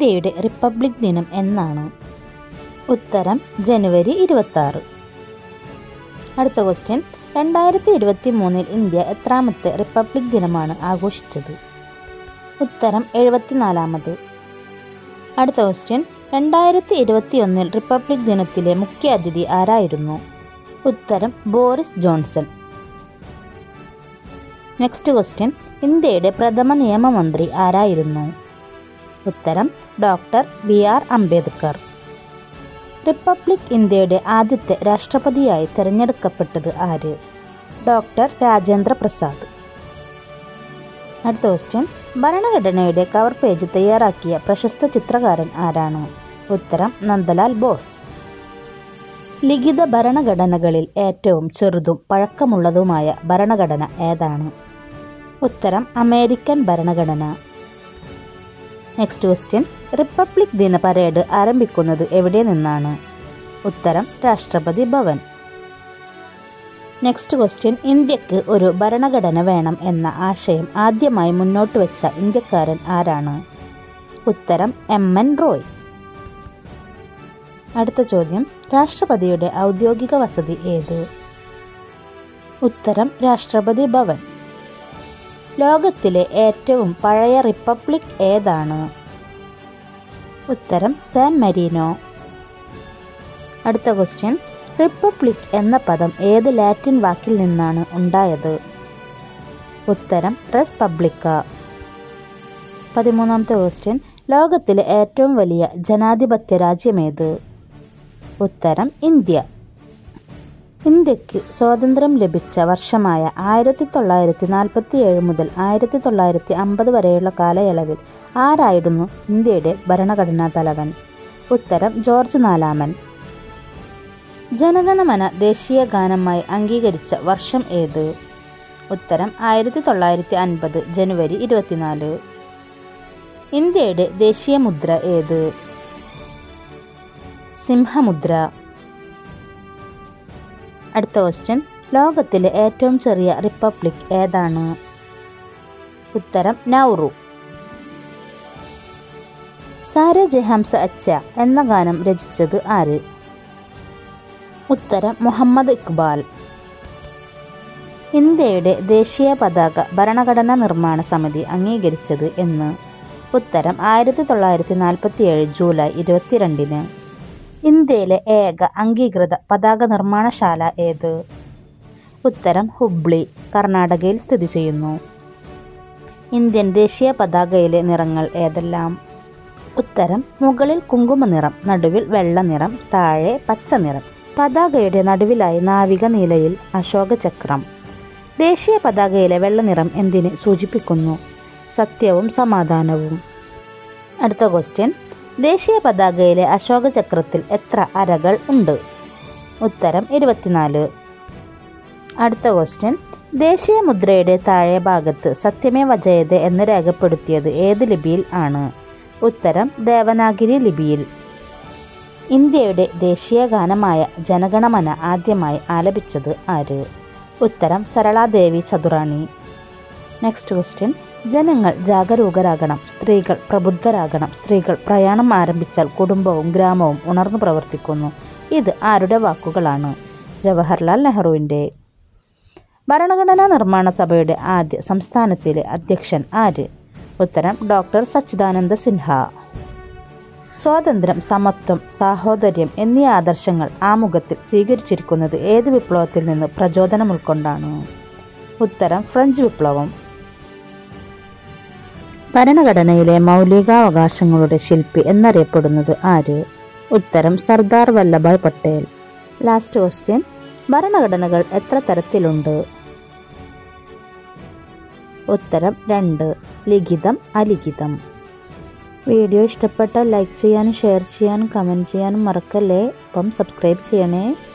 ഇന്ത്യയുടെ റിപ്പബ്ലിക് ദിനം എന്നാണ് ഉത്തരം ജനുവരി ഇരുപത്തി ആറ് അടുത്ത ക്വസ്റ്റ്യൻ രണ്ടായിരത്തി ഇരുപത്തി മൂന്നിൽ ഇന്ത്യ എത്രാമത്തെ റിപ്പബ്ലിക് ദിനമാണ് ആഘോഷിച്ചത് ഉത്തരം എഴുപത്തിനാലാമത് അടുത്ത ക്വസ്റ്റ്യൻ രണ്ടായിരത്തി ഇരുപത്തി ഒന്നിൽ റിപ്പബ്ലിക് ദിനത്തിലെ മുഖ്യ അതിഥി ആരായിരുന്നു ഉത്തരം ബോറിസ് ജോൺസൺ നെക്സ്റ്റ് ക്വസ്റ്റ്യൻ ഇന്ത്യയുടെ പ്രഥമ നിയമമന്ത്രി ആരായിരുന്നു ഉത്തരം doctor B R Ambedkar republic ഇന്ത്യയുടെ ആദ്യത്തെ രാഷ്ട്രപതിയായി തിരഞ്ഞെടുക്കപ്പെട്ടത് ആര് ഡോക്ടർ രാജേന്ദ്ര പ്രസാദ് അടുത്ത ക്വസ്റ്റ്യൻ ഭരണഘടനയുടെ കവർ പേജ് തയ്യാറാക്കിയ പ്രശസ്ത ചിത്രകാരൻ ആരാണ് ഉത്തരം നന്ദലാൽ ബോസ് ലിഖിത ഭരണഘടനകളിൽ ഏറ്റവും ചെറുതും പഴക്കമുള്ളതുമായ ഭരണഘടന ഏതാണ് ഉത്തരം അമേരിക്കൻ ഭരണഘടന നെക്സ്റ്റ് ക്വസ്റ്റ്യൻ റിപ്പബ്ലിക് ദിന പരേഡ് ആരംഭിക്കുന്നത് എവിടെ നിന്നാണ് ഉത്തരം രാഷ്ട്രപതി ഭവൻ നെക്സ്റ്റ് ക്വസ്റ്റ്യൻ ഇന്ത്യക്ക് ഒരു ഭരണഘടന വേണം എന്ന ആശയം ആദ്യമായി മുന്നോട്ട് വെച്ച ഇന്ത്യക്കാരൻ ആരാണ് ഉത്തരം എം എൻ റോയ് അടുത്ത ചോദ്യം രാഷ്ട്രപതിയുടെ ഔദ്യോഗിക വസതി ഏത് ഉത്തരം രാഷ്ട്രപതി ഭവൻ ലോകത്തിലെ ഏറ്റവും പഴയ റിപ്പബ്ലിക് ഏതാണ് ഉത്തരം സാൻ മരീനോ അടുത്ത ക്വസ്റ്റ്യൻ റിപ്പബ്ലിക് എന്ന പദം ഏത് ലാറ്റിൻ വാക്കിൽ നിന്നാണ് ഉണ്ടായത് ഉത്തരം റെസ് പബ്ലിക്ക പതിമൂന്നാമത്തെ ക്വസ്റ്റ്യൻ ലോകത്തിലെ ഏറ്റവും വലിയ ജനാധിപത്യ രാജ്യമേത് ഉത്തരം ഇന്ത്യ ഇന്ത്യക്ക് സ്വാതന്ത്ര്യം ലഭിച്ച വർഷമായ ആയിരത്തി തൊള്ളായിരത്തി നാൽപ്പത്തി ഏഴ് മുതൽ ആയിരത്തി തൊള്ളായിരത്തി അമ്പത് വരെയുള്ള കാലയളവിൽ ആരായിരുന്നു ഇന്ത്യയുടെ ഭരണഘടനാ തലവൻ ഉത്തരം ജോർജ് നാലാമൻ ജനഗണമന ദേശീയ ഗാനമായി അംഗീകരിച്ച വർഷം ഏത് ഉത്തരം ആയിരത്തി തൊള്ളായിരത്തി അൻപത് ജനുവരി ഇരുപത്തിനാല് ഇന്ത്യയുടെ ദേശീയ മുദ്ര ഏത് സിംഹമുദ്ര അടുത്ത ക്വസ്റ്റ്യൻ ലോകത്തിലെ ഏറ്റവും ചെറിയ റിപ്പബ്ലിക് ഏതാണ് ഉത്തരം നൗറു സാര ജഹാംസ അച്ച എന്ന ഗാനം രചിച്ചത് ആര് ഉത്തരം മുഹമ്മദ് ഇക്ബാൽ ഇന്ത്യയുടെ ദേശീയ പതാക ഭരണഘടനാ നിർമ്മാണ സമിതി അംഗീകരിച്ചത് എന്ന് ഉത്തരം ആയിരത്തി തൊള്ളായിരത്തി നാൽപ്പത്തി ഏഴ് ജൂലൈ ഇരുപത്തിരണ്ടിന് ഇന്ത്യയിലെ ഏക അംഗീകൃത പതാക നിർമ്മാണശാല ഏത് ഉത്തരം ഹുബ്ലി കർണാടകയിൽ സ്ഥിതി ചെയ്യുന്നു ഇന്ത്യൻ ദേശീയ പതാകയിലെ നിറങ്ങൾ ഏതെല്ലാം ഉത്തരം മുകളിൽ കുങ്കുമ നിറം നടുവിൽ വെള്ള നിറം താഴെ പച്ച നിറം പതാകയുടെ നടുവിലായി നാവിക നീലയിൽ അശോക ചക്രം ദേശീയ പതാകയിലെ വെള്ള നിറം എന്തിനെ സൂചിപ്പിക്കുന്നു സത്യവും സമാധാനവും അടുത്ത ക്വസ്റ്റ്യൻ ദേശീയ പതാകയിലെ അശോക ചക്രത്തിൽ എത്ര അരകൾ ഉണ്ട് ഉത്തരം ഇരുപത്തിനാല് അടുത്ത ക്വസ്റ്റ്യൻ ദേശീയ മുദ്രയുടെ താഴെ ഭാഗത്ത് സത്യമേ വജയതെ എന്ന് രേഖപ്പെടുത്തിയത് ഏത് ലിപിയിൽ ആണ് ഉത്തരം ദേവനാഗിരി ലിപിയിൽ ഇന്ത്യയുടെ ദേശീയ ഗാനമായ ജനഗണമന ആദ്യമായി ആലപിച്ചത് ആര് ഉത്തരം സരളാദേവി ചതുറാണി നെക്സ്റ്റ് ക്വസ്റ്റ്യൻ ജനങ്ങൾ ജാഗരൂകരാകണം സ്ത്രീകൾ പ്രബുദ്ധരാകണം സ്ത്രീകൾ പ്രയാണം ആരംഭിച്ചാൽ കുടുംബവും ഗ്രാമവും ഉണർന്നു പ്രവർത്തിക്കുന്നു ഇത് ആരുടെ വാക്കുകളാണ് ജവഹർലാൽ നെഹ്റുവിൻ്റെ ഭരണഘടനാ നിർമ്മാണ സഭയുടെ ആദ്യ സംസ്ഥാനത്തിലെ അധ്യക്ഷൻ ആര് ഉത്തരം ഡോക്ടർ സച്ചിദാനന്ദ സിൻഹ സ്വാതന്ത്ര്യം സമത്വം സാഹോദര്യം എന്നീ ആദർശങ്ങൾ ആമുഖത്തിൽ സ്വീകരിച്ചിരിക്കുന്നത് ഏത് വിപ്ലവത്തിൽ നിന്ന് പ്രചോദനം ഉൾക്കൊണ്ടാണ് ഉത്തരം ഫ്രഞ്ച് വിപ്ലവം ഭരണഘടനയിലെ മൗലികാവകാശങ്ങളുടെ ശില്പി എന്നറിയപ്പെടുന്നത് ആര് ഉത്തരം സർദാർ വല്ലഭായ് പട്ടേൽ ലാസ്റ്റ് ക്വസ്റ്റ്യൻ ഭരണഘടനകൾ എത്ര തരത്തിലുണ്ട് ഉത്തരം രണ്ട് ലിഖിതം അലിഖിതം വീഡിയോ ഇഷ്ടപ്പെട്ടാൽ ലൈക്ക് ചെയ്യാനും ഷെയർ ചെയ്യാനും കമൻറ്റ് ചെയ്യാനും മറക്കല്ലേ അപ്പം സബ്സ്ക്രൈബ് ചെയ്യണേ